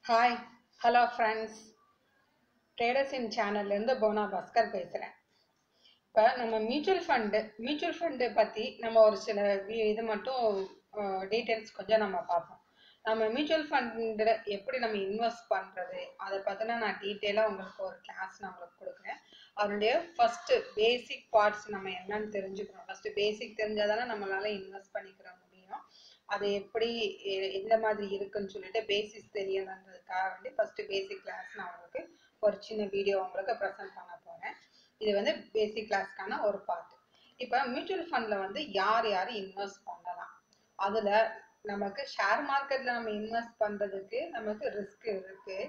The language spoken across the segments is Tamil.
hi hello friends traders in சேனல்லேருந்து போனா பாஸ்கர் பேசுகிறேன் இப்போ நம்ம மியூச்சுவல் ஃபண்டு மியூச்சுவல் ஃபண்டு பற்றி நம்ம ஒரு சில வி- இது மட்டும் டீட்டெயில்ஸ் கொஞ்சம் நம்ம பார்ப்போம் நம்ம மியூச்சுவல் ஃபண்டில் எப்படி நம்ம இன்வெஸ்ட் பண்ணுறது அதை பற்றின நான் டீட்டெயிலாக உங்களுக்கு ஒரு கிளாஸ் நான் உங்களுக்கு கொடுக்குறேன் அதனுடைய ஃபஸ்ட்டு பேசிக் பார்ட்ஸ் நம்ம என்னன்னு தெரிஞ்சுக்கணும் ஃபஸ்ட்டு பேசிக் தெரிஞ்சால் தானே நம்மளால இன்வெஸ்ட் பண்ணிக்கிற முடியும் அது எப்படி எ- எந்த மாதிரி இருக்குன்னு சொல்லிட்டு பேசிக்ஸ் தெரியணுன்றதுக்காக வேண்டி ஃபர்ஸ்ட் பேசிக் கிளாஸ் நான் உங்களுக்கு ஒரு சின்ன வீடியோ உங்களுக்கு ப்ரெசென்ட் பண்ண போறேன் இது வந்து பேசிக் கிளாஸ்க்கான ஒரு பார்ட் இப்போ மியூச்சுவல் ஃபண்டில் வந்து யார் யார் இன்வெஸ்ட் பண்ணலாம் அதில் நமக்கு ஷேர் மார்க்கெட்டில் நம்ம இன்வெஸ்ட் பண்ணுறதுக்கு நமக்கு ரிஸ்க் இருக்கு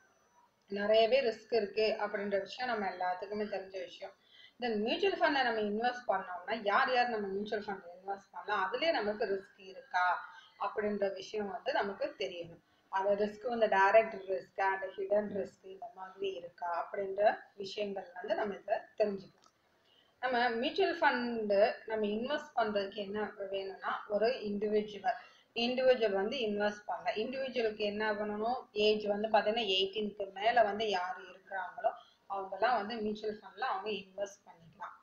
நிறையவே ரிஸ்க் இருக்கு அப்படின்ற விஷயம் நம்ம எல்லாத்துக்குமே தெரிஞ்ச விஷயம் தென் மியூச்சுவல் ஃபண்டில் நம்ம இன்வெஸ்ட் பண்ணோம்னா யார் யார் நம்ம மியூச்சுவல் ஃபண்டில் இன்வெஸ்ட் பண்ணலாம் அதுலேயே நமக்கு ரிஸ்க் இருக்கா அப்படின்ற விஷயம் வந்து நமக்கு தெரியணும் அந்த ரிஸ்க் வந்து direct risk and hidden risk இந்த மாதிரி இருக்கா அப்படின்ற விஷயங்கள் வந்து நம்ம இதில் தெரிஞ்சுக்கணும் நம்ம மியூச்சுவல் ஃபண்டு நம்ம இன்வெஸ்ட் பண்ணுறதுக்கு என்ன வேணும்னா ஒரு இண்டிவிஜுவல் இண்டிவிஜுவல் வந்து இன்வெஸ்ட் பண்ணலாம் இண்டிவிஜுவலுக்கு என்ன பண்ணணும் ஏஜ் வந்து பார்த்தீங்கன்னா எயிட்டீனுக்கு மேலே வந்து யார் இருக்கிறாங்களோ அவங்கெல்லாம் வந்து மியூச்சுவல் ஃபண்டில் அவங்க இன்வெஸ்ட் பண்ணிக்கலாம்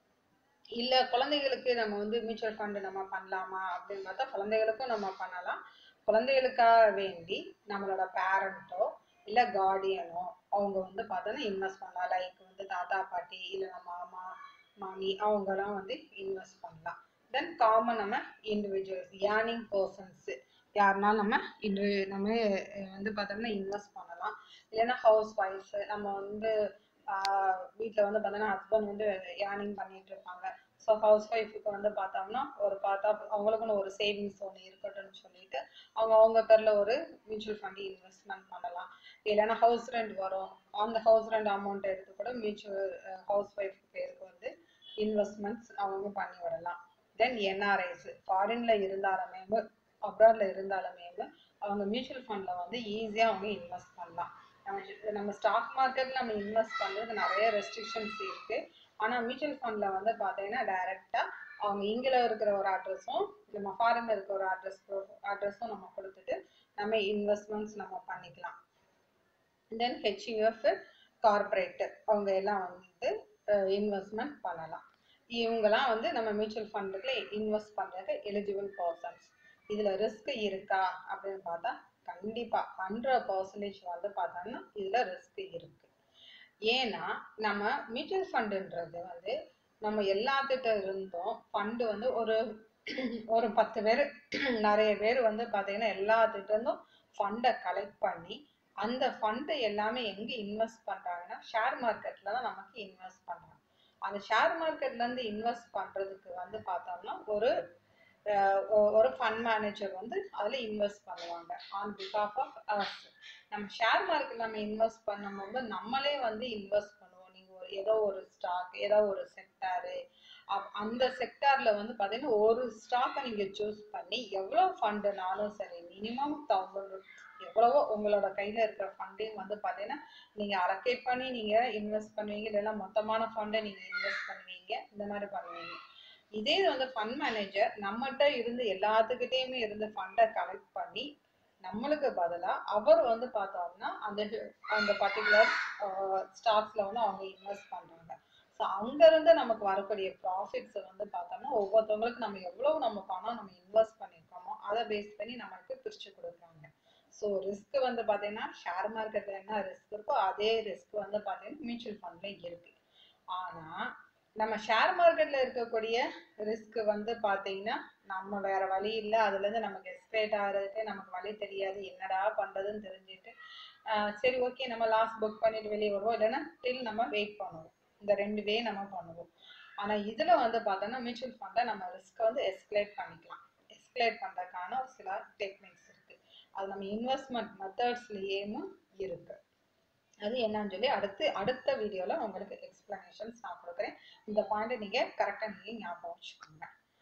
இல்லை குழந்தைகளுக்கு நம்ம வந்து மியூச்சுவல் ஃபண்டு நம்ம பண்ணலாமா அப்படின்னு பார்த்தா குழந்தைகளுக்கும் நம்ம பண்ணலாம் குழந்தைகளுக்காக வேண்டி நம்மளோட பேரண்ட்டோ இல்லை கார்டியனோ அவங்க வந்து பார்த்தோன்னா இன்வெஸ்ட் பண்ணலாம் லைக் வந்து தாத்தா பாட்டி இல்லை நம்ம மாமா மாமி அவங்கெல்லாம் வந்து இன்வெஸ்ட் பண்ணலாம் தென் காமன் நம்ம இண்டிவிஜுவல்ஸ் ஏர்னிங் பர்சன்ஸு யாருனாலும் நம்ம இன்று நம்ம அஹ், வந்து பார்த்தோம்னா இன்வெஸ்ட் பண்ணலாம் இல்லைன்னா ஹவுஸ் ஒய்ஃபு நம்ம வந்து வீட்டில் வந்து பார்த்தோன்னா ஹஸ்பண்ட் வந்து ஏர்னிங் பண்ணிட்டு இருப்பாங்க ஸோ ஹவுஸ் ஒய்ஃபுக்கு வந்து பார்த்தோம்னா ஒரு பார்த்தா அவங்களுக்குன்னு ஒரு சேவிங்ஸ் ஒன்று இருக்கட்டும்னு சொல்லிட்டு அவங்க அவங்க பேரில் ஒரு மியூச்சுவல் ஃபண்டு இன்வெஸ்ட்மெண்ட் பண்ணலாம் இல்லைன்னா ஹவுஸ் ரெண்ட் வரும் அந்த ஹவுஸ் ரெண்ட் அமௌண்ட் எடுத்து கூட மியூச்சுவல் ஹவுஸ் ஒய்ஃப் பேருக்கு வந்து இன்வெஸ்ட்மெண்ட்ஸ் அவங்க பண்ணி விடலாம் தென் என்ஆர்ஐஸ் ஃபாரின்ல இருந்தாலுமே அப்ராட்ல இருந்தாலுமே அவங்க மியூச்சுவல் ஃபண்ட்ல வந்து ஈஸியாக அவங்க இன்வெஸ்ட் பண்ணலாம் நம்ம ஜ- நம்ம ஸ்டாக் மார்க்கெட்ல நம்ம இன்வெஸ்ட் பண்ணுறது நிறைய ரெஸ்ட்ரிக்ஷன்ஸ் இருக்கு ஆனால் மியூச்சுவல் ஃபண்ட்ல வந்து பார்த்தீங்கன்னா டைரக்டா அவங்க இங்கில இருக்கிற ஒரு அட்ரஸும் நம்ம ஃபாரின்ல இருக்கிற ஒரு அட்ரஸ் அட்ரஸும் நம்ம கொடுத்துட்டு நம்ம இன்வெஸ்ட்மெண்ட்ஸ் நம்ம பண்ணிக்கலாம் தென் ஹெச்யூஎஃப் கார்ப்பரேட் அவங்க எல்லாம் வந்து இன்வெஸ்ட்மெண்ட் பண்ணலாம் இவங்கெல்லாம் வந்து நம்ம மியூச்சுவல் ஃபண்டுக்கு இன்வெஸ்ட் பண்ணுறதுக்கு எலிஜிபிள் பர்சன்ஸ் இதில் ரிஸ்க் இருக்கா அப்படின்னு பார்த்தா கண்டிப்பாக ஹண்ட்ரட் பர்சன்டேஜ் வந்து பார்த்தோம்னா இதில் ரிஸ்க் இருக்கு ஏன்னா நம்ம மியூச்சுவல் ஃபண்டுன்றது வந்து நம்ம எல்லாத்துட்ட இருந்தும் ஃபண்டு வந்து ஒரு ஒரு பத்து பேர் நிறைய பேர் வந்து பார்த்தீங்கன்னா எல்லாத்துட்ட இருந்தும் ஃபண்டை கலெக்ட் பண்ணி அந்த ஃபண்டை எல்லாமே எங்கே இன்வெஸ்ட் பண்ணுறாங்கன்னா ஷேர் மார்க்கெட்டில் தான் நமக்கு இன்வெஸ்ட் பண்ணுறாங்க அந்த ஷேர் மார்க்கெட்லேருந்து இன்வெஸ்ட் பண்ணுறதுக்கு வந்து பார்த்தோம்னா ஒரு அஹ், ஒ- ஒரு ஃபண்ட் மேனேஜர் வந்து அதில் இன்வெஸ்ட் பண்ணுவாங்க ஆன் பிகாஃப் ஆஃப் அஸ் நம்ம ஷேர் மார்க்கெட் நம்ம இன்வெஸ்ட் பண்ணும்போது நம்மளே வந்து இன்வெஸ்ட் பண்ணுவோம் நீங்கள் ஒரு ஏதோ ஒரு ஸ்டாக் ஏதோ ஒரு செக்டாரு அந்த செக்டாரில் வந்து பார்த்தீங்கன்னா ஒரு ஸ்டாக்கை நீங்கள் சூஸ் பண்ணி எவ்வளோ ஃபண்டுனாலும் சரி மினிமம் தௌசண்ட் எவ்வளவோ உங்களோட கையில் இருக்கிற ஃபண்டையும் வந்து பார்த்தீங்கன்னா நீங்கள் அலோகேட் பண்ணி நீங்கள் இன்வெஸ்ட் பண்ணுவீங்க இல்லைன்னா மொத்தமான ஃபண்டை நீங்கள் இன்வெஸ்ட் பண்ணுவீங்க இந்த மாதிரி பண்ணுவீங்க இதே இது வந்து ஃபண்ட் மேனேஜர் நம்மகிட்ட இருந்து எல்லாத்துக்கிட்டேயுமே இருந்து ஃபண்டை கலெக்ட் பண்ணி நம்மளுக்கு பதிலாக அவர் வந்து பார்த்தோம்னா அந்த அந்த பர்டிகுலர் ஸ்டாக்ஸில் வந்து அவங்க இன்வெஸ்ட் பண்ணுறாங்க ஸோ அங்கேருந்து நமக்கு வரக்கூடிய ப்ராஃபிட்ஸை வந்து பார்த்தோம்னா ஒவ்வொருத்தவங்களுக்கு நம்ம எவ்வளோ நம்ம பணம் நம்ம இன்வெஸ்ட் பண்ணியிருக்கோமோ அதை பேஸ் பண்ணி நம்மளுக்கு பிரித்து கொடுக்குறாங்க ஸோ ரிஸ்க் வந்து பார்த்தீங்கன்னா ஷேர் மார்க்கெட்டில் என்ன ரிஸ்க் இருக்கோ அதே ரிஸ்க் வந்து பார்த்தீங்கன்னா மியூச்சுவல் ஃபண்ட்ல இருக்கு ஆனால் நம்ம ஷேர் மார்க்கெட்டில் இருக்கக்கூடிய ரிஸ்க் வந்து பார்த்தீங்கன்னா நம்ம வேற வழி இல்லை அதுலேருந்து நமக்கு எஸ்கேட் ஆகிறதுக்கு நமக்கு வழி தெரியாது என்னடா பண்ணுறதுன்னு தெரிஞ்சுட்டு ஆஹ் சரி ஓகே நம்ம லாஸ்ட் புக் பண்ணிட்டு வெளியே வருவோம் இல்லைன்னா டில் நம்ம வெயிட் பண்ணுவோம் இந்த ரெண்டு வே நம்ம பண்ணுவோம் ஆனால் இதில் வந்து பார்த்தோன்னா மியூச்சுவல் ஃபண்டை நம்ம ரிஸ்க்கை வந்து எஸ்கலேட் பண்ணிக்கலாம் எஸ்கலேட் பண்ணுறதுக்கான ஒரு சில டெக்னிக்ஸ் இருக்குது அது நம்ம இன்வெஸ்ட்மெண்ட் மெத்தட்ஸ்லேயும் இருக்குது அது என்னன்னு சொல்லி அடுத்து அடுத்த வீடியோவில் உங்களுக்கு எக்ஸ்ப்ளனேஷன்ஸ் நான் கொடுக்குறேன் இந்த பாயிண்ட்டை நீங்கள் கரெக்டாக நீங்கள் ஞாபகம் வச்சுக்கோங்க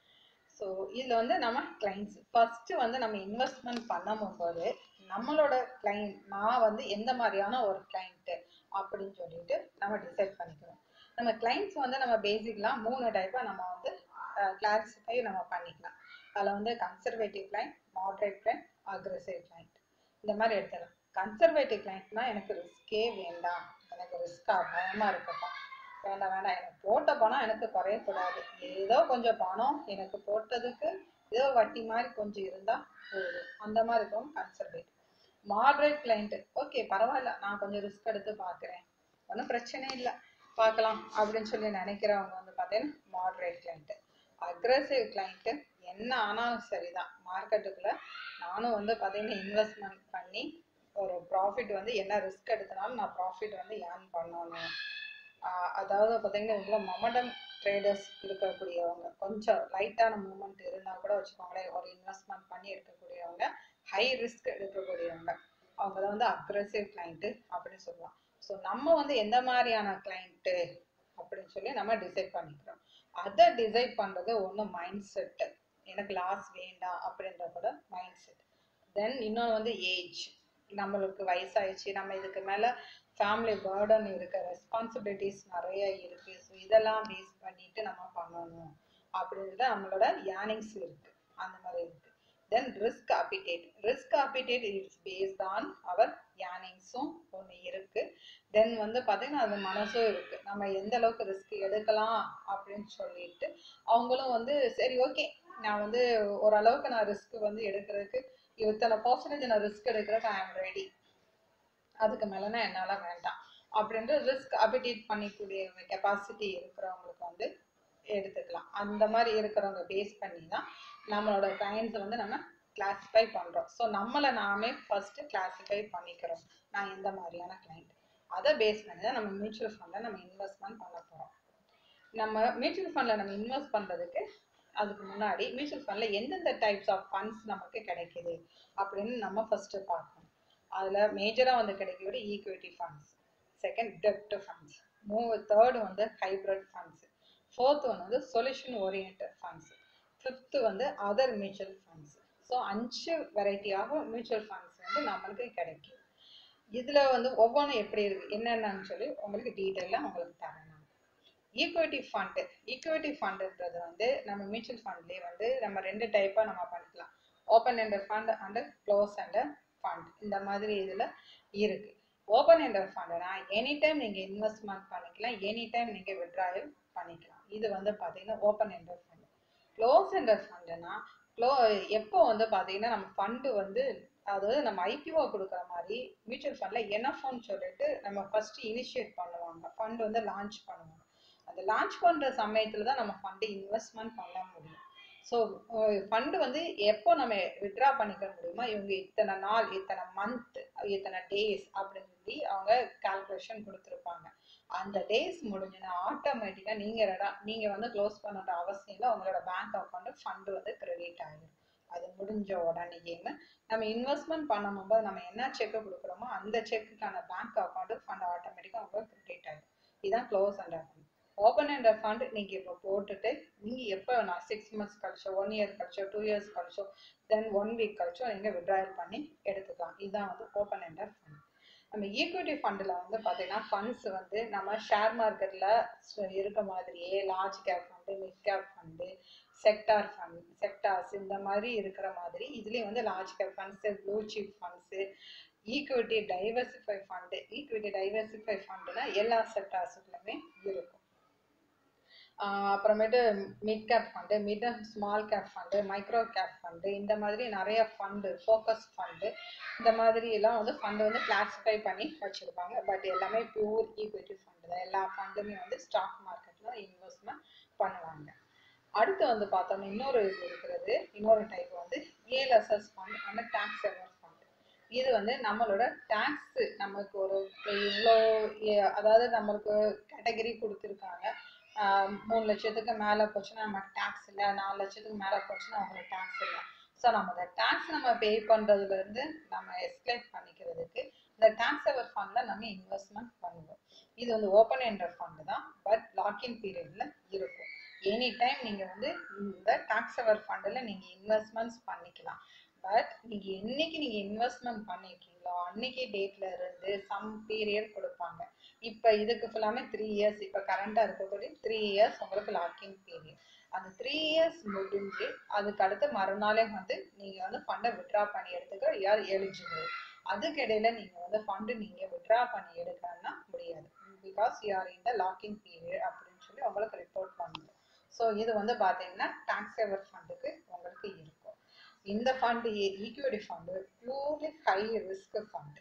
ஸோ இதில் வந்து நம்ம கிளைண்ட்ஸ் ஃபஸ்ட்டு வந்து நம்ம இன்வெஸ்ட்மெண்ட் பண்ணும்போது நம்மளோட கிளைண்ட் நான் வந்து எந்த மாதிரியான ஒரு கிளைண்ட்டு அப்படின்னு சொல்லிட்டு நம்ம டிசைட் பண்ணிக்கிறோம் நம்ம கிளைண்ட்ஸ் வந்து நம்ம பேசிக்கலாக மூணு டைப்பாக நம்ம வந்து கிளாசிஃபை நம்ம பண்ணிக்கலாம் அதில் வந்து conservative client moderate client aggressive client இந்த மாதிரி எடுத்துக்கலாம் கன்சர்வேட்டிவ் கிளைண்ட்னா எனக்கு ரிஸ்கே வேண்டாம் எனக்கு ரிஸ்கா பயமா இருக்குப்பா வேண்டாம் வேண்டாம் எனக்கு போட்ட பணம் எனக்கு குறையக்கூடாது ஏதோ கொஞ்சம் பணம் எனக்கு போட்டதுக்கு ஏதோ வட்டி மாதிரி கொஞ்சம் இருந்தா போதும் அந்த மாதிரி இருக்கும் கன்சர்வேட்டிவ் மாடரேட் கிளைண்ட் ஓகே பரவாயில்ல நான் கொஞ்சம் ரிஸ்க் எடுத்து பார்க்குறேன் ஒன்றும் பிரச்சனை இல்லை பார்க்கலாம் அப்படின்னு சொல்லி நினைக்கிறவங்க வந்து பார்த்தீங்கன்னா மாடரேட் கிளைண்ட்டு அக்ரெசிவ் கிளைண்ட்டு என்ன ஆனாலும் சரிதான் மார்க்கெட்டுக்குள்ள நானும் வந்து பார்த்தீங்கன்னா இன்வெஸ்ட்மெண்ட் பண்ணி ஒரு ப்ராஃபிட் வந்து என்ன ரிஸ்க் எடுத்தனாலும் நான் ப்ராஃபிட் வந்து ஏர்ன் பண்ணணும் ஆஹ் அதாவது பார்த்தீங்கன்னா இவ்வளோ மொமெண்டம் ட்ரேடர்ஸ் இருக்கக்கூடியவங்க கொஞ்சம் லைட்டான மூமெண்ட் இருந்தால் கூட வச்சுக்கோங்களேன் ஒரு இன்வெஸ்ட்மெண்ட் பண்ணி எடுக்கக்கூடியவங்க ஹை ரிஸ்க் எடுக்கக்கூடியவங்க அவங்க தான் வந்து அக்ரெசிவ் கிளைண்ட்டு அப்படின்னு சொல்லலாம் ஸோ நம்ம வந்து எந்த மாதிரியான கிளைண்ட்டு அப்படின்னு சொல்லி நம்ம டிசைட் பண்ணிக்கிறோம் அதை டிசைட் பண்ணுறது ஒன்று மைண்ட் செட்டு எனக்கு லாஸ் வேண்டாம் அப்படின்ற கூட மைண்ட் செட் தென் இன்னொன்று வந்து ஏஜ் நம்மளுக்கு வயசாயிடுச்சு நம்ம இதுக்கு மேலே ஃபேமிலி பேர்டன் இருக்க ரெஸ்பான்சிபிலிட்டிஸ் நிறைய இருக்கு ஸோ இதெல்லாம் பேஸ் பண்ணிட்டு நம்ம பண்ணணும் அப்படின்றது நம்மளோட ஏர்னிங்ஸ் இருக்கு அந்த மாதிரி இருக்கு then risk appetite risk appetite it's based on our ஏர்னிங்ஸும் ஒன்று இருக்கு தென் வந்து பார்த்தீங்கன்னா அது மனசும் இருக்கு நம்ம எந்த அளவுக்கு ரிஸ்க் எடுக்கலாம் அப்படின்னு சொல்லிட்டு அவங்களும் வந்து சரி ஓகே நான் வந்து ஓரளவுக்கு நான் ரிஸ்க் வந்து எடுக்கிறதுக்கு இத்தனை பர்சன்டேஜ் நான் ரிஸ்க் எடுக்கிறதுக்கு ஐ ஆம் ரெடி அதுக்கு மேலேனா என்னால் வேண்டாம் அப்படின்ட்டு ரிஸ்க் அபிடேட் பண்ணிக்கூடிய கெப்பாசிட்டி இருக்கிறவங்களுக்கு வந்து எடுத்துக்கலாம் அந்த மாதிரி இருக்கிறவங்க பேஸ் பண்ணி தான் நம்மளோட கிளைண்ட்ஸை வந்து நம்ம கிளாஸிஃபை பண்ணுறோம் ஸோ நம்மளை நாமே ஃபஸ்ட்டு கிளாஸிஃபை பண்ணிக்கிறோம் நான் எந்த மாதிரியான கிளைண்ட் அதை பேஸ் பண்ணி தான் நம்ம மியூச்சுவல் ஃபண்டில் நம்ம இன்வெஸ்ட்மெண்ட் பண்ண போகிறோம் நம்ம மியூச்சுவல் ஃபண்டில் நம்ம இன்வெஸ்ட் பண்ணுறதுக்கு அதுக்கு முன்னாடி மியூச்சுவல் ஃபண்டில் எந்தெந்த டைப்ஸ் ஆஃப் ஃபண்ட்ஸ் நமக்கு கிடைக்குது அப்படின்னு நம்ம ஃபஸ்ட்டு பார்க்கணும் அதில் மேஜராக வந்து கிடைக்கக்கூடிய ஈக்விட்டி ஃபண்ட்ஸ் செகண்ட் டெப்ட் ஃபண்ட்ஸ் மூ தேர்டு வந்து ஹைப்ரிட் ஃபண்ட்ஸ் ஃபோர்த் ஒன் வந்து சொல்யூஷன் ஓரியன்ட் ஃபண்ட்ஸ் ஃபிஃப்த்து வந்து அதர் மியூச்சுவல் ஃபண்ட்ஸ் ஸோ அஞ்சு வெரைட்டி ஆஃப் மியூச்சுவல் ஃபண்ட்ஸ் வந்து நம்மளுக்கு கிடைக்கும் இதில் வந்து ஒவ்வொன்றும் எப்படி இருக்கு என்னென்னு சொல்லி உங்களுக்கு டீட்டெயிலாக உங்களுக்கு தரேன் நான் ஈக்விட்டி ஃபண்டு ஈக்விட்டி ஃபண்டுன்றது வந்து நம்ம மியூச்சுவல் ஃபண்ட்லேயே வந்து நம்ம ரெண்டு டைப்பாக நம்ம பண்ணிக்கலாம் open ended fund and close ended fund இந்த மாதிரி இதில் இருக்குது ஓப்பன் எண்டர் ஃபண்டுனா எனி டைம் நீங்கள் இன்வெஸ்ட்மெண்ட் பண்ணிக்கலாம் எனி டைம் நீங்கள் விட்ராயல் பண்ணிக்கலாம் இது வந்து பார்த்தீங்கன்னா open ended fund close ended ஃபண்டுனா க்ளோ எப்போ வந்து பார்த்தீங்கன்னா நம்ம ஃபண்டு வந்து அதாவது நம்ம ஐபிஓ கொடுக்குற மாதிரி மியூச்சுவல் ஃபண்டில் என்எஃப்னு சொல்லிட்டு நம்ம ஃபர்ஸ்ட் இனிஷியேட் பண்ணுவாங்க ஃபண்ட் வந்து லான்ச் பண்ணுவாங்க அந்த லான்ச் பண்ணுற சமயத்தில் தான் நம்ம ஃபண்டு இன்வெஸ்ட்மெண்ட் பண்ண முடியும் ஸோ ஃபண்டு வந்து எப்போ நம்ம வித்ட்ரா பண்ணிக்க முடியுமோ இவங்க இத்தனை நாள் இத்தனை மந்த் இத்தனை டேஸ் அப்படின்னு சொல்லி அவங்க கால்குலேஷன் கொடுத்துருப்பாங்க அந்த டேஸ் முடிஞ்சுன்னா ஆட்டோமேட்டிக்காக நீங்கள் ரெடா நீங்கள் வந்து க்ளோஸ் பண்ணுற அவசியம் இல்லை உங்களோட பேங்க் அக்கௌண்ட்டு ஃபண்டு வந்து கிரெடிட் ஆகிடும் அது முடிஞ்ச உடனேயுமே நம்ம இன்வெஸ்ட்மெண்ட் பண்ணும்போது நம்ம என்ன செக்கு கொடுக்குறோமோ அந்த செக்குக்கான பேங்க் அக்கௌண்ட்டு ஃபண்ட் ஆட்டோமேட்டிக்காக உங்களுக்கு கிரெடிட் ஆகிடும் இதுதான் க்ளோஸ் அண்ட் அக்கௌண்ட் ஓப்பன் என்ற ஃபண்ட் நீங்கள் இப்போ போட்டுட்டு நீங்கள் எப்போ வேணா சிக்ஸ் மந்த்ஸ் கழிச்சோ ஒன் இயர் கழிச்சோ டூ இயர்ஸ் கழிச்சோ தென் ஒன் வீக் கழிச்சோ நீங்கள் விட்ராயல் பண்ணி எடுத்துக்கலாம் இதுதான் வந்து ஓப்பன் எண்டர் ஃபண்ட் நம்ம ஈக்விட்டி ஃபண்டில் வந்து பார்த்தீங்கன்னா ஃபண்ட்ஸ் வந்து நம்ம ஷேர் மார்க்கெட்டில் இருக்க மாதிரியே large cap fund mid cap fund sector fund sectors இந்த மாதிரி இருக்கிற மாதிரி இதுலேயும் வந்து large cap funds blue chip funds equity diversify fund equity diversify ஃபண்டுனா எல்லா செக்டார்ஸுக்குள்ளுமே இருக்கும் அப்புறமேட்டு mid cap fund mid small cap fund micro cap fund இந்த மாதிரி நிறைய ஃபண்டு ஃபோக்கஸ் ஃபண்டு இந்த மாதிரி எல்லாம் வந்து ஃபண்டு வந்து கிளாஸிஃபை பண்ணி வச்சுருப்பாங்க பட் எல்லாமே பியூர் ஈக்விட்டி ஃபண்டு தான் எல்லா ஃபண்டுமே வந்து ஸ்டாக் மார்க்கெட்டில் இன்வெஸ்ட்மெண்ட் பண்ணுவாங்க அடுத்து வந்து பார்த்தோம்னா இன்னொரு இது இருக்கிறது இன்னொரு டைப் வந்து ELSS fund and tax saver fund இது வந்து நம்மளோட டேக்ஸ் நமக்கு ஒரு இவ்வளோ அதாவது நம்மளுக்கு கேட்டகரி கொடுத்துருக்காங்க மூணு லட்சத்துக்கு மேலே போச்சுன்னா நமக்கு டேக்ஸ் இல்லை நாலு லட்சத்துக்கு மேலே போச்சுன்னா அவங்களுக்கு டேக்ஸ் இல்லை ஸோ நம்ம அந்த டேக்ஸ் நம்ம பே பண்ணுறதுலேருந்து நம்ம எஸ்கலேட் பண்ணிக்கிறதுக்கு இந்த டேக்ஸ் எவர் ஃபண்டில் நம்ம இன்வெஸ்ட்மெண்ட் பண்ணுவோம் இது வந்து ஓப்பன் எண்டர் ஃபண்டு தான் பட் லாக்இன் பீரியடில் இருக்கும் எனி டைம் நீங்கள் வந்து இந்த டேக்ஸ் எவர் ஃபண்டில் நீங்கள் இன்வெஸ்ட்மெண்ட்ஸ் பண்ணிக்கலாம் பட் நீங்கள் என்னைக்கு நீங்கள் இன்வெஸ்ட்மெண்ட் பண்ணியிருக்கீங்களோ அன்னைக்கு டேட்ல இருந்து சம் பீரியட் கொடுப்பாங்க இப்போ இதுக்கு ஃபுல்லாமே த்ரீ இயர்ஸ் இப்போ கரண்டாக இருக்கக்கூடிய த்ரீ இயர்ஸ் உங்களுக்கு லாக்இன் பீரியட் அந்த த்ரீ இயர்ஸ் முடிஞ்சு அதுக்கு அடுத்து மறுநாளே வந்து நீங்கள் வந்து ஃபண்டை விட்ரா பண்ணி எடுத்துக்க யார் எலிஜிபிள் அதுக்கு இடையில நீங்க வந்து ஃபண்டு நீங்க வித்ரா பண்ணி எடுக்கணும்னா முடியாது because you are in the locking period அப்படின்னு சொல்லி உங்களுக்கு ரிப்போர்ட் பண்ணும் ஸோ இது வந்து பார்த்தீங்கன்னா டாக்ஸ் சேவர் ஃபண்டுக்கு உங்களுக்கு இருக்கும் இந்த fund equity fund purely high risk fund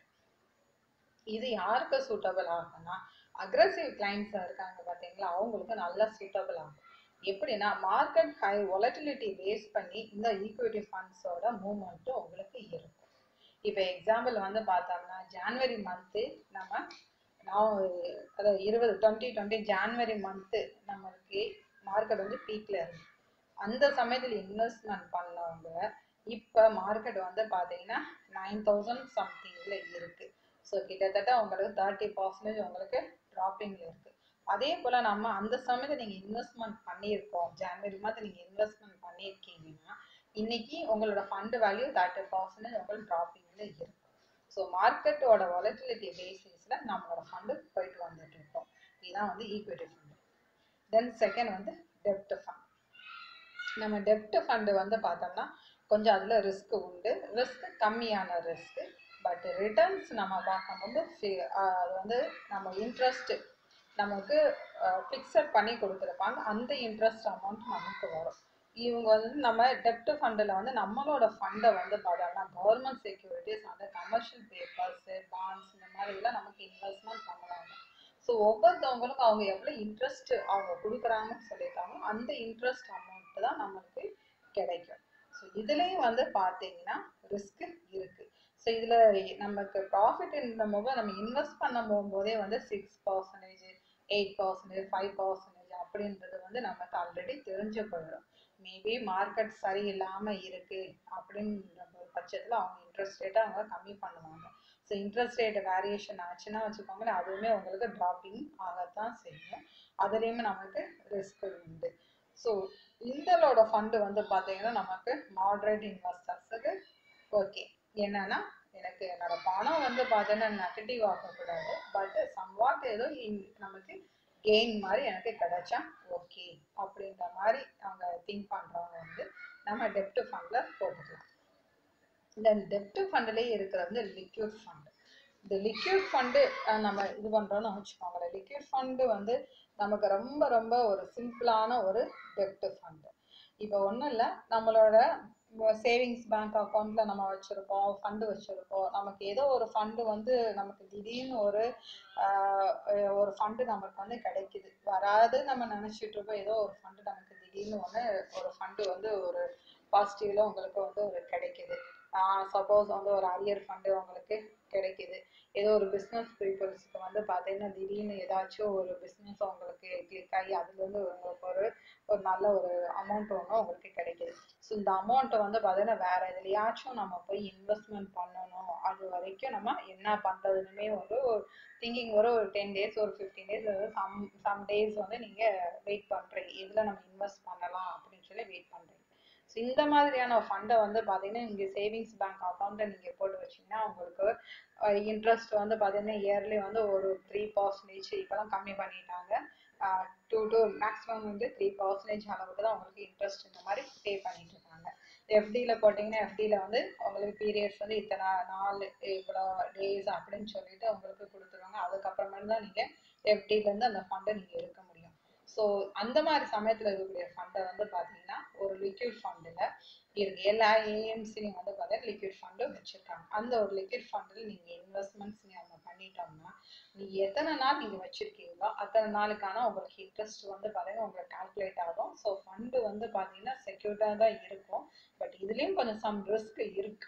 இது யாருக்கு சூட்டபிள் ஆகும்னா அக்ரஸிவ் கிளைண்ட்ஸ் இருக்காங்க பார்த்தீங்களா அவங்களுக்கு நல்லா சூட்டபிள் ஆகும் எப்படின்னா மார்க்கெட் ஹை ஒலட்டிலிட்டி பேஸ் பண்ணி இந்த ஈக்விட்டி ஃபண்ட்ஸோட மூவ்மெண்ட்டும் உங்களுக்கு இருக்கும் இப்போ எக்ஸாம்பிள் வந்து பார்த்தோம்னா ஜான்வரி மந்த்து நம்ம நான் அதாவது இருபது டுவெண்ட்டி டுவெண்ட்டி ஜான்வரி மந்த்து நம்மளுக்கு மார்க்கெட் வந்து பீக்கில் இருக்கு அந்த சமயத்தில் இன்வெஸ்ட்மெண்ட் பண்ணவங்க இப்போ மார்க்கெட் வந்து பார்த்தீங்கன்னா நைன் தௌசண்ட் சம்திங்கில் இருக்குது ஸோ கிட்டத்தட்ட உங்களுக்கு தேர்ட்டி பர்சன்டேஜ் உங்களுக்கு ட்ராப்பிங்கில் இருக்குது அதே போல் நம்ம அந்த சமயத்தில் நீங்கள் இன்வெஸ்ட்மெண்ட் பண்ணியிருக்கோம் ஜான்வரி மந்த் நீங்கள் இன்வெஸ்ட்மெண்ட் பண்ணியிருக்கீங்கன்னா இன்னைக்கு உங்களோட ஃபண்டு வேல்யூ தேர்ட்டி பர்சன்டேஜ் உங்களுக்கு ட்ராப்பிங்கில் இருக்கும் ஸோ மார்க்கெட்டோட வாலட்டிலிட்டி பேசிஸில் நம்மளோட ஃபண்டு போயிட்டு வந்துட்டு இருக்கோம் இதுதான் வந்து ஈக்விட்டி ஃபண்டு தென் செகண்ட் வந்து டெப்ட் ஃபண்ட் நம்ம டெப்ட் ஃபண்டு வந்து பார்த்தோம்னா கொஞ்சம் அதில் ரிஸ்க் உண்டு ரிஸ்க் கம்மியான ரிஸ்க் பட் ரிட்டர்ன்ஸ் நம்ம பார்க்கும்போது fi- ஆஹ் அது வந்து நம்ம இன்ட்ரெஸ்ட் நமக்கு ஃபிக்ஸட் பண்ணி கொடுத்துருப்பாங்க அந்த இன்ட்ரெஸ்ட் அமௌண்ட் நமக்கு வரும் இவங்க வந்து நம்ம டெப்ட் ஃபண்டில் வந்து நம்மளோட ஃபண்டை வந்து பார்த்தோம்னா கவர்மெண்ட் செக்யூரிட்டிஸ் அந்த கமர்ஷியல் பேப்பர்ஸு பாண்ட்ஸ் இந்த மாதிரிலாம் நமக்கு இன்வெஸ்ட்மெண்ட் பண்ணுவாங்க ஸோ ஒவ்வொருத்தவங்களுக்கும் அவங்க எவ்வளோ இன்ட்ரெஸ்ட் அவங்க கொடுக்குறாங்கன்னு சொல்லியிருக்காங்க அந்த இன்ட்ரெஸ்ட் அமௌண்ட் தான் நம்மளுக்கு கிடைக்கும் ஸோ இதுலேயும் வந்து பார்த்தீங்கன்னா ரிஸ்க் இருக்குது ஸோ இதில் நமக்கு ப்ராஃபிட்ன்ற போது நம்ம இன்வெஸ்ட் பண்ண போகும்போதே வந்து six percentage eight percentage five percentage அப்படின்றது வந்து நமக்கு ஆல்ரெடி தெரிஞ்சு போயிடும் மேபி மார்க்கெட் சரியில்லாமல் இருக்குது அப்படின்ற ஒரு பட்சத்தில் அவங்க இன்ட்ரெஸ்ட் ரேட்டை அவங்க கம்மி பண்ணுவாங்க ஸோ இன்ட்ரெஸ்ட் ரேட் வேரியேஷன் ஆச்சுன்னா வச்சுக்கோங்களேன் அதுவுமே உங்களுக்கு ட்ராப்பிங் ஆகத்தான் செய்யும் அதுலேயுமே நமக்கு ரிஸ்க் உண்டு ஸோ இந்தலோட ஃபண்டு வந்து பார்த்தீங்கன்னா நமக்கு மாட்ரேட் இன்வெஸ்டர்ஸுக்கு ஓகே என்னன்னா எனக்கு என்னோட பணம் வந்து பார்த்தீங்கன்னா நெகட்டிவ் ஆகக்கூடாது பட் சம்வாட் ஏதோ in- நமக்கு கெயின் மாதிரி எனக்கு கிடைச்சா ஓகே அப்படின்ற மாதிரி அவங்க திங்க் பண்ணுறவங்க வந்து நம்ம டெப்ட் ஃபண்டில் போட்டுக்கலாம் இந்த டெப்ட் ஃபண்ட்லேயே இருக்கிறது வந்து லிக்யூட் ஃபண்ட் இந்த லிக்யூட் ஃபண்டு நம்ம இது பண்ணுறோம்னு வச்சுக்கோங்களேன் லிக்யூட் ஃபண்டு வந்து நமக்கு ரொம்ப ரொம்ப ஒரு சிம்பிளான ஒரு டெப்ட் ஃபண்டு இப்போ ஒன்றும் இல்லை நம்மளோட சேவிங்ஸ் பேங்க் அக்கௌண்ட்டில் நம்ம வச்சுருப்போம் ஃபண்டு வச்சுருப்போம் நமக்கு ஏதோ ஒரு ஃபண்டு வந்து நமக்கு திடீர்னு ஒரு ஆஹ் அஹ் ஒரு ஃபண்டு நமக்கு வந்து கிடைக்குது வராது நம்ம நினச்சிட்டு இருப்போம் ஏதோ ஒரு ஃபண்டு நமக்கு திடீர்னு ஒன்று ஒரு ஃபண்டு வந்து ஒரு பாசிட்டிவ்ல உங்களுக்கு வந்து ஒரு கிடைக்குது சப்போஸ் வந்து ஒரு அரியர் ஃபண்டு உங்களுக்கு கிடைக்குது ஏதோ ஒரு பிஸ்னஸ் பீப்புள்ஸ்க்கு வந்து பார்த்தீங்கன்னா திடீர்னு ஏதாச்சும் ஒரு பிஸ்னஸ் உங்களுக்கு கிளிக் ஆகி அதுலேருந்து உங்களுக்கு ஒரு ஒரு நல்ல ஒரு அமௌண்ட் ஒன்று உங்களுக்கு கிடைக்குது ஸோ இந்த அமௌண்ட்டை வந்து பார்த்தீங்கன்னா வேற எதுலையாச்சும் நம்ம போய் இன்வெஸ்ட்மெண்ட் பண்ணணும் அது வரைக்கும் நம்ம என்ன பண்ணுறதுனுமே ஒரு திங்கிங் ஒரு ஒரு டென் டேஸ் ஒரு fifteen days some some days வந்து நீங்கள் வெயிட் பண்ணுறீங்க எதில் நம்ம இன்வெஸ்ட் பண்ணலாம் அப்படின்னு சொல்லி வெயிட் பண்ணுறீங்க ஸோ இந்த மாதிரியான ஃபண்டை வந்து பார்த்தீங்கன்னா இங்கே சேவிங்ஸ் பேங்க் அக்கௌண்ட்டை நீங்கள் போட்டு வச்சீங்கன்னா உங்களுக்கு இன்ட்ரெஸ்ட் வந்து பார்த்தீங்கன்னா இயர்லி வந்து ஒரு த்ரீ பர்சன்டேஜ் இப்போலாம் கம்மி பண்ணிட்டாங்க டூ டூ மேக்ஸிமம் வந்து த்ரீ பர்சன்டேஜ் அளவுக்கு தான் உங்களுக்கு இன்ட்ரெஸ்ட் இந்த மாதிரி பே பண்ணிட்டு இருக்காங்க எஃப்டியில் போட்டிங்கன்னா எஃப்டியில் வந்து உங்களுக்கு பீரியட்ஸ் வந்து இத்தனை நாள் இவ்வளோ டேஸ் அப்படின்னு சொல்லிட்டு உங்களுக்கு கொடுத்துருவாங்க அதுக்கப்புறமேட்டு தான் நீங்கள் எஃப்டிலேருந்து அந்த ஃபண்டை நீங்கள் எடுக்க முடியும் ஸோ அந்த மாதிரி சமயத்தில் இருக்கக்கூடிய ஃபண்டை வந்து பார்த்தீங்கன்னா ஒரு லிக்விட் ஃபண்டில் இருக்கு எல்லா ஏஎம்சிலையும் வந்து பார்த்தீங்கன்னா லிக்விட் ஃபண்டு வச்சுருக்காங்க அந்த ஒரு லிக்விட் ஃபண்டில் நீங்கள் இன்வெஸ்ட்மெண்ட்ஸ் நம்ம பண்ணிட்டோம்னா நீங்கள் எத்தனை நாள் நீங்கள் வச்சுருக்கீங்களோ அத்தனை நாளுக்கான உங்களுக்கு இன்ட்ரெஸ்ட் வந்து பார்த்தீங்கன்னா உங்களுக்கு கால்குலேட் ஆகும் ஸோ ஃபண்டு வந்து பார்த்தீங்கன்னா செக்யூர்டாக தான் இருக்கும் பட் இதுலேயும் கொஞ்சம் சம் ரிஸ்க் இருக்கு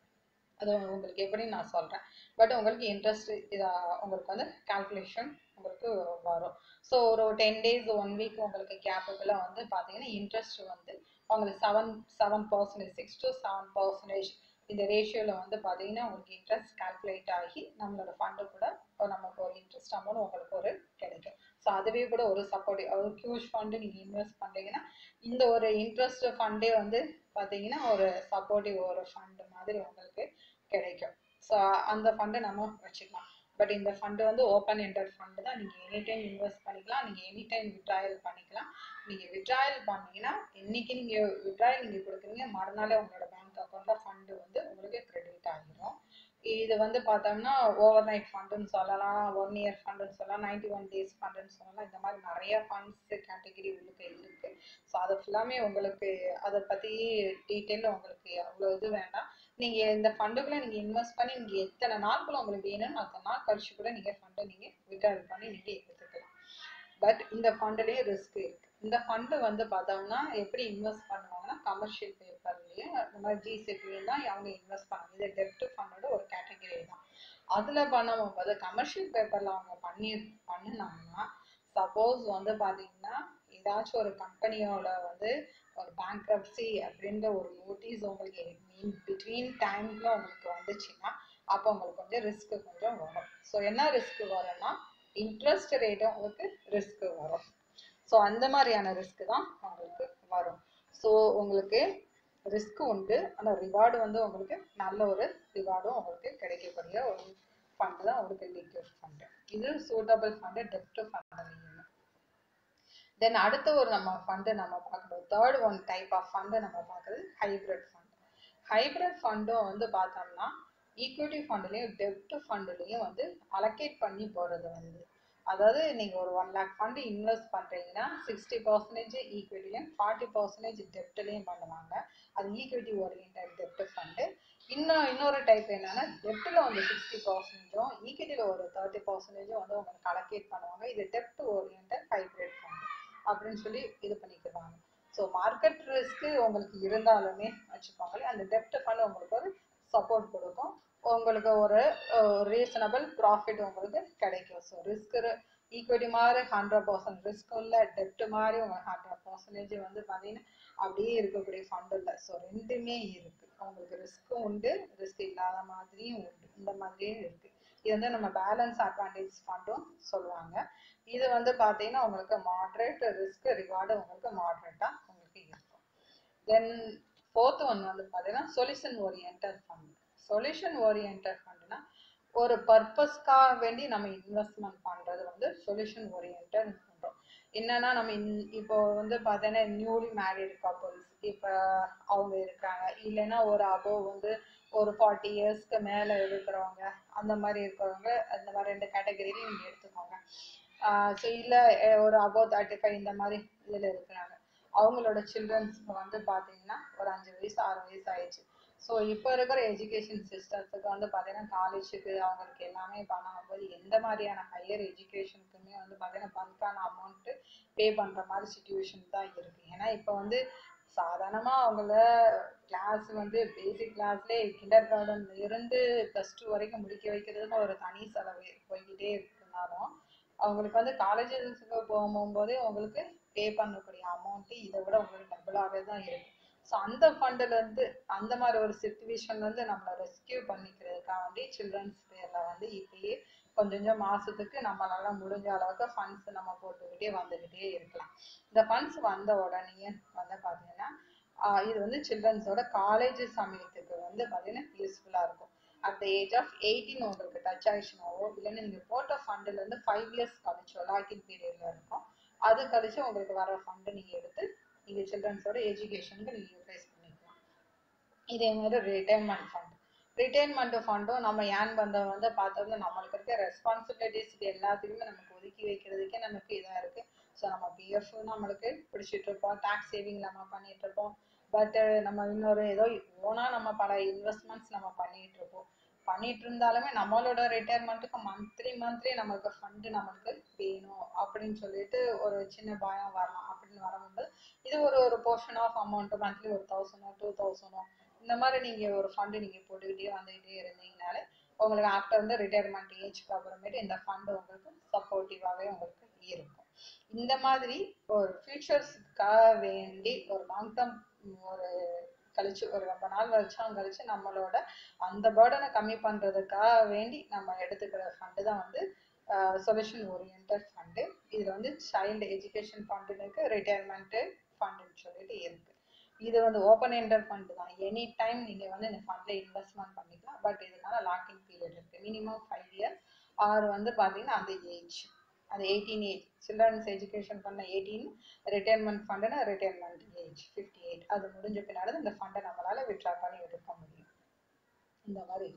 அது உங்களுக்கு எப்படின்னு நான் சொல்கிறேன் பட் உங்களுக்கு இன்ட்ரெஸ்ட் இதா உங்களுக்கு வந்து கால்குலேஷன் உங்களுக்கு வரும் ஸோ ஒரு டென் டேஸ் ஒன் வீக் உங்களுக்கு கேப்பபிளாக வந்து பார்த்தீங்கன்னா இன்ட்ரெஸ்ட் வந்து உங்களுக்கு seven seven percentage six to seven percentage இந்த ரேஷியோவில் வந்து பார்த்தீங்கன்னா உங்களுக்கு இன்ட்ரெஸ்ட் கால்குலேட் ஆகி நம்மளோட ஃபண்டு கூட இப்போ நமக்கு ஒரு இன்ட்ரெஸ்ட் அமௌண்ட் உங்களுக்கு ஒரு கிடைக்கும் ஸோ அதுவே கூட ஒரு சப்போர்ட்டிவ் ஒரு ஹியூஜ் ஃபண்டு நீங்கள் இன்வெஸ்ட் பண்ணுறீங்கன்னா இந்த ஒரு இன்ட்ரெஸ்ட் ஃபண்டே வந்து பார்த்தீங்கன்னா ஒரு சப்போர்ட்டிவ் ஒரு ஃபண்டு மாதிரி உங்களுக்கு கிடைக்கும் ஸோ அந்த ஃபண்டை நம்ம வச்சுக்கலாம் பட் இந்த ஃபண்டு வந்து ஓப்பன் என்டர் ஃபண்டு தான் நீங்கள் எனி டைம் இன்வெஸ்ட் பண்ணிக்கலாம் நீங்கள் எனி டைம் விட்ராயல் பண்ணிக்கலாம் நீங்கள் விட்ராயல் பண்ணீங்கன்னா இன்னைக்கு நீங்கள் விட்ராயல் நீங்கள் கொடுக்குறீங்க மறுநாளே உங்களோட பேங்க் அக்கௌண்ட்டில் ஃபண்டு வந்து உங்களுக்கு கிரெடிட் ஆகிரும் இது வந்து பார்த்தோம்னா ஓவர் நைட் ஃபண்டுன்னு சொல்லலாம் ஒன் இயர் ஃபண்டுன்னு சொல்லலாம் நைன்டி ஒன் டேஸ் ஃபண்டுன்னு சொல்லலாம் இந்த மாதிரி நிறைய ஃபண்ட்ஸ் கேட்டகரி உங்களுக்கு இருக்கு ஸோ அது ஃபுல்லாமே உங்களுக்கு அதை பற்றி டீட்டெயில் உங்களுக்கு அவ்வளோ இது வேண்டாம் நீங்கள் இந்த ஃபண்டுக்குள்ளே நீங்கள் இன்வெஸ்ட் பண்ணி நீங்கள் எத்தனை நாட்குள்ள உங்களுக்கு வேணும்னு அத்தனை நாள் கழிச்சு கூட நீங்கள் ஃபண்டை நீங்கள் விட்ரால் பண்ணி நீங்கள் எடுத்துக்கலாம் பட் இந்த ஃபண்டுலேயே ரிஸ்க் இருக்கு இந்த ஃபண்டு வந்து பார்த்தோம்னா எப்படி இன்வெஸ்ட் பண்ணுவாங்கன்னா கமர்ஷியல் பேப்பர்லேயும் இந்த மாதிரி ஜிசிபியும் தான் அவங்க இன்வெஸ்ட் பண்ணுவாங்க இது டெப்ட் ஃபண்டோட ஒரு கேட்டகரி தான் அதில் பண்ணும்போது கமர்ஷியல் பேப்பரில் அவங்க பண்ணி பண்ணினாங்கன்னா சப்போஸ் வந்து பார்த்தீங்கன்னா ஏதாச்சும் ஒரு கம்பெனியோட வந்து ஒரு பேங்க்ரப்சி அப்படின்ற ஒரு நோட்டீஸ் உங்களுக்கு மீன் பிட்வீன் டைமில் உங்களுக்கு வந்துச்சுன்னா அப்போ உங்களுக்கு கொஞ்சம் ரிஸ்க் கொஞ்சம் வரும் ஸோ என்ன ரிஸ்க் வரும்னா இன்ட்ரெஸ்ட் ரேட்டும் உங்களுக்கு ரிஸ்க் வரும் ஸோ அந்த மாதிரியான ரிஸ்க் தான் உங்களுக்கு வரும் ஸோ உங்களுக்கு ரிஸ்க் உண்டு ஆனால் ரிவார்டு வந்து உங்களுக்கு நல்ல ஒரு ரிவார்டும் உங்களுக்கு கிடைக்கக்கூடிய ஒரு ஃபண்டு தான் உங்களுக்கு லிக்விட் ஃபண்டு இது சூட்டபிள் ஃபண்டு டெப்ட் ஃபண்டு தென் அடுத்த ஒரு நம்ம ஃபண்டு நம்ம பார்க்கணும் third one type of fund நம்ம பார்க்குறது ஹைப்ரிட் ஃபண்ட் ஹைப்ரிட் ஃபண்டும் வந்து பார்த்தோம்னா ஈக்விட்டி ஃபண்டுலேயும் டெப்ட் ஃபண்டுலேயும் வந்து அலோகேட் பண்ணி போகிறது வந்து அதாவது நீங்கள் ஒரு ஒன் லேக் ஃபண்டு இன்வெஸ்ட் பண்ணுறீங்கன்னா சிக்ஸ்டி பர்சன்டேஜ் ஈக்விட்டிலையும் ஃபார்ட்டி பர்சன்டேஜ் டெப்ட்லேயும் பண்ணுவாங்க அது ஈக்விட்டி ஓரியன்ட் டெப்ட் ஃபண்டு இன்னும் இன்னொரு டைப் என்னன்னா டெப்ட்டில் வந்து சிக்ஸ்டி பர்சன்டேஜும் ஈக்விட்டியில் ஒரு தேர்ட்டி பர்சன்டேஜும் வந்து உங்களுக்கு அலோகேட் பண்ணுவாங்க இது டெப்ட் ஓரியன்ட் ஹைப்ரிட் ஃபண்டு அப்படின்னு சொல்லி இது பண்ணிக்கிறாங்க ஸோ மார்க்கெட் ரிஸ்க்கு உங்களுக்கு இருந்தாலுமே வச்சுக்கோங்களேன் அந்த டெப்ட் ஃபண்ட் உங்களுக்கு ஒரு சப்போர்ட் கொடுக்கும் உங்களுக்கு ஒரு ரீசனபிள் ப்ராஃபிட் உங்களுக்கு கிடைக்கும் ஸோ ரிஸ்க் ஈக்விட்டி மாதிரி ஹண்ட்ரட் பர்சன்ட் ரிஸ்க்கும் இல்லை டெப்ட் மாதிரி உங்களுக்கு ஹண்ட்ரட் பர்சன்டேஜ் வந்து பார்த்தீங்கன்னா அப்படியே இருக்கக்கூடிய ஃபண்ட் இல்லை ஸோ ரெண்டுமே இருக்கு உங்களுக்கு ரிஸ்க்கும் உண்டு ரிஸ்க் இல்லாத மாதிரியும் உண்டு இந்த மாதிரியும் இருக்கு இது வந்து நம்ம பேலன்ஸ் அட்வான்டேஜ் ஃபண்டும் சொல்லுவாங்க இது வந்து பார்த்தீங்கன்னா உங்களுக்கு மாட்ரேட் ரிஸ்க் ரிவார்டு உங்களுக்கு மாட்ரேட்டாக உங்களுக்கு இருக்கும் தென் ஃபோர்த் ஒன் வந்து பார்த்தீங்கன்னா solution orient fund solution orient ஃபண்ட்னா ஒரு பர்பஸ்க்காக வேண்டி நம்ம இன்வெஸ்ட்மெண்ட் பண்ணுறது வந்து சொல்யூஷன் ஓரியன்ட் பண்ணுறோம் என்னன்னா நம்ம இன் இப்போ வந்து பார்த்தீங்கன்னா நியூலி மேரிட் கப்புள்ஸ் இப்போ அவங்க இருக்காங்க இல்லைன்னா ஒரு அபோவ் வந்து ஒரு ஃபார்ட்டி இயர்ஸ்க்கு மேலே இருக்கிறவங்க அந்த மாதிரி இருக்கிறவங்க அந்த மாதிரி ரெண்டு கேட்டகரியிலையும் நீங்கள் எடுத்துக்கோங்க ஸோ இல்லை ஒரு அபோவ் தேர்ட்டி ஃபைவ் இந்த மாதிரி இதில் இருக்கிறாங்க அவங்களோட சில்ட்ரன்ஸ்க்கு வந்து பார்த்தீங்கன்னா ஒரு அஞ்சு வயசு ஆறு வயசு ஆயிடுச்சு ஸோ இப்போ இருக்கிற எஜுகேஷன் சிஸ்டத்துக்கு வந்து பார்த்தீங்கன்னா காலேஜுக்கு அவங்களுக்கு எல்லாமே பண்ணும்போது எந்த மாதிரியான ஹையர் எஜுகேஷனுக்குமே வந்து பார்த்தீங்கன்னா பல்கான அமௌண்ட்டு பே பண்ணுற மாதிரி சுச்சுவேஷன் தான் இருக்குது ஏன்னா இப்போ வந்து சாதாரணமாக அவங்கள கிளாஸ் வந்து பேசிக் கிளாஸ்லேயே கிண்டர் கார்டன் இருந்து ப்ளஸ் டூ வரைக்கும் முடிக்க வைக்கிறதுக்கு ஒரு தனி செலவு போய்கிட்டே இருந்தாலும் அவங்களுக்கு வந்து காலேஜஸ்க்கு போகும்போதே உங்களுக்கு பே பண்ணக்கூடிய அமௌண்ட்டு இதை விட உங்களுக்கு டபுளாகவே தான் இருக்குது ஸோ அந்த ஃபண்டுலேருந்து அந்த மாதிரி ஒரு சுச்சுவேஷன்லேருந்து நம்மளை ரெஸ்கியூ பண்ணிக்கிறதுக்காக வேண்டி சில்ட்ரன்ஸ் பேரில் வந்து இப்பயே கொஞ்சம் கொஞ்சம் மாதத்துக்கு நம்மளால முடிஞ்ச அளவுக்கு ஃபண்ட்ஸ் நம்ம போட்டுக்கிட்டே வந்துக்கிட்டே இருக்கலாம் இந்த ஃபண்ட்ஸ் வந்த உடனே வந்து பார்த்தீங்கன்னா இது வந்து சில்ட்ரன்ஸோட காலேஜ் சமயத்துக்கு வந்து பார்த்தீங்கன்னா யூஸ்ஃபுல்லாக இருக்கும் at the age of eighteen உங்களுக்கு டச் ஆயிடுச்சுனாவோ இல்லைன்னா நீங்கள் போட்ட ஃபண்டுலேருந்து ஃபைவ் இயர்ஸ் கழிச்சோ லாக்கிங் பீரியடில் இருக்கும் அது கழிச்சு உங்களுக்கு வர ஃபண்டு நீங்கள் எடுத்து நீங்கள் சில்ட்ரன்ஸோட எஜுகேஷனுக்கு நீங்கள் யூட்டிலைஸ் பண்ணிக்கலாம் இதே மாதிரி ரிட்டைர்மெண்ட் ஃபண்ட் ரிட்டைர்மெண்ட் ஃபண்டும் நம்ம ஏன் பண்ணுறது வந்து பார்த்தோம்னா நம்மளுக்கு இருக்க ரெஸ்பான்சிபிலிட்டிஸ் இது எல்லாத்துக்குமே நமக்கு ஒதுக்கி வைக்கிறதுக்கே நமக்கு இதாக இருக்குது ஸோ நம்ம பிஎஃப் நம்மளுக்கு பிடிச்சிட்டு இருப்போம் டேக்ஸ் சேவிங் நம்ம பண்ணிட்டு இருப்போம் பட் நம்ம இன்னொரு ஏதோ ஓனாக நம்ம பல இன்வெஸ்ட்மெண்ட்ஸ் நம்ம பண்ணிட்டு இருப்போம் பண்ணிட்டு இருந்தாலுமே நம்மளோட ரிட்டையர்மெண்ட்டுக்கு மந்த்லி மந்த்லி நமக்கு ஃபண்டு நமக்கு வேணும் அப்படின்னு சொல்லிட்டு ஒரு சின்ன பயம் வரலாம் அப்படின்னு வரும்போது இது ஒரு ஒரு போர்ஷன் ஆஃப் அமௌண்ட் மந்த்லி ஒரு தௌசண்டோ டூ தௌசண்டோ இந்த மாதிரி நீங்கள் ஒரு ஃபண்டு நீங்கள் போட்டுக்கிட்டே வந்துக்கிட்டே இருந்தீங்கனாலே உங்களுக்கு ஆஃப்டர் வந்து ரிட்டையர்மெண்ட் ஏஜ்க்கு அப்புறமேட்டு இந்த ஃபண்டு உங்களுக்கு சப்போர்ட்டிவாகவே உங்களுக்கு இருக்கும் இந்த மாதிரி ஒரு ஃபியூச்சர்ஸ்க்காக வேண்டி ஒரு லாங் டேர்ம் ஒரு கழிச்சு ஒரு ரொம்ப நாள் வருஷம் கழிச்சு நம்மளோட அந்த பேர்டனை கம்மி பண்ணுறதுக்காக வேண்டி நம்ம எடுத்துக்கிற ஃபண்டு தான் வந்து சொல்யூஷன் ஓரியன்ட் ஃபண்டு இதில் வந்து சைல்டு எஜுகேஷன் ஃபண்டுன்னு இருக்குது ரிட்டையர்மெண்ட்டு ஃபண்டுன்னு சொல்லிட்டு இருக்குது இது வந்து ஓப்பன் எண்டர் ஃபண்டு தான் எனி டைம் நீங்கள் வந்து இந்த ஃபண்டில் இன்வெஸ்ட்மெண்ட் பண்ணிக்கலாம் பட் இதுக்கான லாக்கிங் பீரியட் இருக்குது மினிமம் ஃபைவ் இயர்ஸ் ஆறு வந்து பார்த்தீங்கன்னா அந்த ஏஜ் அது எயிட்டீன் ஏஜ் சில்ட்ரன்ஸ் எஜுகேஷன் பண்ண எயிட்டீன் ரிட்டையர்மெண்ட் ஃபண்டுனா ரிட்டையர்மெண்ட் ஏஜ் ஃபிஃப்டி எயிட் அது முடிஞ்ச பின்னாடி இந்த ஃபண்டை நம்மளால் விட்ரா பண்ணி எடுக்க முடியும் இந்த மாதிரி இருக்கு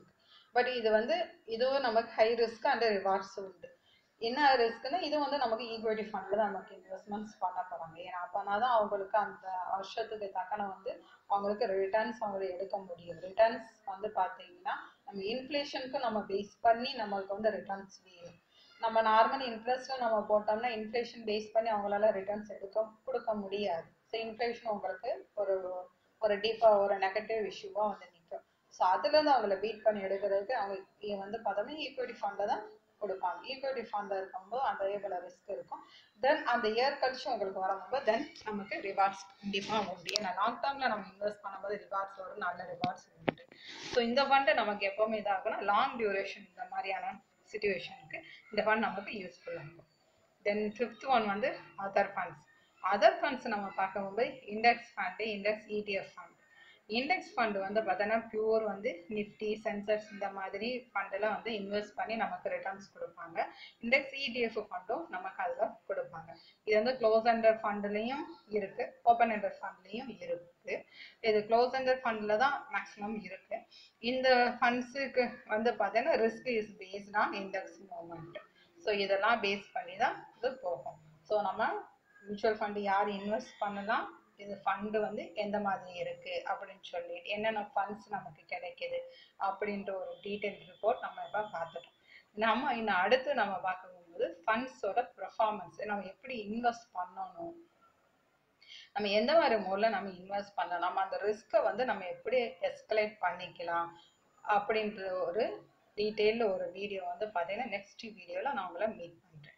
பட் இது வந்து இதுவும் நமக்கு ஹை ரிஸ்க் அண்ட் ரிவார்ட்ஸ் உண்டு என்ன ரிஸ்க்னா இது வந்து நமக்கு ஈக்விட்டி ஃபண்டில் தான் நமக்கு இன்வெஸ்ட்மெண்ட்ஸ் பண்ண போகிறாங்க ஏன்னா அப்போனா தான் அவங்களுக்கு அந்த வருஷத்துக்கு தக்கன வந்து அவங்களுக்கு ரிட்டர்ன்ஸ் அவங்க எடுக்க முடியும் ரிட்டர்ன்ஸ் வந்து பார்த்தீங்கன்னா நம்ம இன்ஃப்ளேஷனுக்கு நம்ம பேஸ் பண்ணி நம்மளுக்கு வந்து ரிட்டர்ன்ஸ் வேணும் நம்ம நார்மல் இன்ட்ரெஸ்ட்டில் நம்ம போட்டோம்னா இன்ஃப்ளேஷன் பேஸ் பண்ணி அவங்களால ரிட்டர்ன்ஸ் எடுக்க கொடுக்க முடியாது ஸோ இன்ஃப்ளேஷன் உங்களுக்கு ஒரு ஒரு டீப்பாக ஒரு நெகட்டிவ் இஷ்யூவாக வந்து நிற்கும் ஸோ அதுலேருந்து அவங்கள பீட் பண்ணி எடுக்கிறதுக்கு அவங்க இ- வந்து பார்த்தோம்னா ஈக்விட்டி ஃபண்டை தான் கொடுப்பாங்க ஈக்விட்டி ஃபண்டில் இருக்கும்போது அதே போல் ரிஸ்க் இருக்கும் தென் அந்த இயர் கழிச்சு உங்களுக்கு வரும்போது தென் நமக்கு ரிவார்ட்ஸ் கண்டிப்பாக உண்டு ஏன்னா லாங் டேர்மில் நம்ம இன்வெஸ்ட் பண்ணும்போது ரிவார்ட்ஸ் வரும் நல்ல ரிவார்ட்ஸ் உண்டு ஸோ இந்த ஃபண்டு நமக்கு எப்போவுமே இதாகும்னா லாங் டியூரேஷன் இந்த மாதிரியான சுச்சுவேஷனுக்கு இந்த ஃபண்ட் நமக்கு யூஸ்ஃபுல்லாக இருக்கும் தென் ஃபிஃப்த் ஒன் வந்து அதர் ஃபண்ட்ஸ் அதர் ஃபண்ட்ஸ் நம்ம பார்க்கும்போது index fund index ETF fund index fund வந்து பார்த்தோன்னா பியூர் வந்து நிஃப்டி சென்செக்ஸ் இந்த மாதிரி ஃபண்டில் வந்து இன்வெஸ்ட் பண்ணி நமக்கு ரிட்டர்ன்ஸ் கொடுப்பாங்க இண்டெக்ஸ் இடிஎஃப் ஃபண்டும் நமக்கு அதில் கொடுப்பாங்க இது வந்து க்ளோஸ் அண்டர் ஃபண்ட்லேயும் இருக்குது ஓப்பன் அண்டர் ஃபண்ட்லேயும் இருக்குது இது க்ளோஸ் அண்டர் ஃபண்டில் தான் மேக்ஸிமம் இருக்குது இந்த ஃபண்ட்ஸுக்கு வந்து பார்த்தீங்கன்னா risk is based on index movement so இதெல்லாம் பேஸ் பண்ணி தான் இது போகும் ஸோ நம்ம மியூச்சுவல் ஃபண்டு யார் இன்வெஸ்ட் பண்ணலாம் இது ஃபண்டு வந்து எந்த மாதிரி இருக்கு அப்படின்னு சொல்லிட்டு என்னென்ன ஃபண்ட்ஸ் நமக்கு கிடைக்குது அப்படின்ற ஒரு டீட்டெயில் ரிப்போர்ட் நம்ம இப்போ பார்த்துட்டோம் நம்ம இன்னும் அடுத்து நம்ம பார்க்கும்போது ஃபண்ட்ஸோட பெர்ஃபார்மன்ஸ் நம்ம எப்படி இன்வெஸ்ட் பண்ணணும் நம்ம எந்த மாதிரி மோடில் நம்ம இன்வெஸ்ட் பண்ணலாம் நம்ம அந்த ரிஸ்க்கை வந்து நம்ம எப்படி எஸ்கலேட் பண்ணிக்கலாம் அப்படின்ற ஒரு டீட்டெயிலில் ஒரு வீடியோ வந்து பார்த்தீங்கன்னா நெக்ஸ்ட் வீடியோவில் நான் உங்களை மீட் பண்ணுறேன்